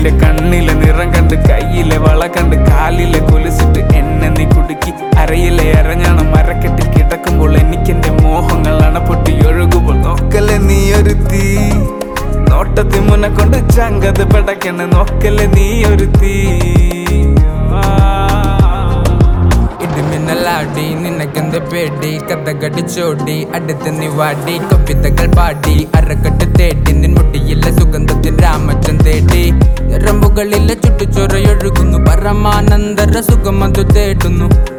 നിന്റെ കണ്ണിലെ നിറം കണ്ട് കയ്യിലെ വള കണ്ട് കാലിലെ കൊലുസിട്ട് എന്നെ നീ കുടുക്കി അരയിലെ അരഞ്ഞാണ് മരക്കെട്ടിൽ കിടക്കുമ്പോൾ എനിക്കെന്റെ മോഹങ്ങൾ അണപ്പൊട്ടി ഒഴുകുമ്പോൾ നോക്കല്ലേ നീ ഒരു തീ നോട്ടത്തി മുന്നെ കൊണ്ട് ചങ്കത് പടക്കണ് നോക്കല്ലേ നീ ഒരു തീ ഇടിമിന്നലാടി നിനക്കെന്ത് പേടി കഥകടിച്ചോടി അടുത്ത് നീ വാടി കവിതകൾ പാടി അരക്കെട്ട് തേടി നിൻ മുടിയിലെ സുഗന്ധത്തിൽ രാമച്ചൻ തേടി ഞരമ്പുകളിലെ ചുട്ടുചൊറയൊഴുകുന്നു പരമാനന്ദര സുഖമതു തേടുന്നു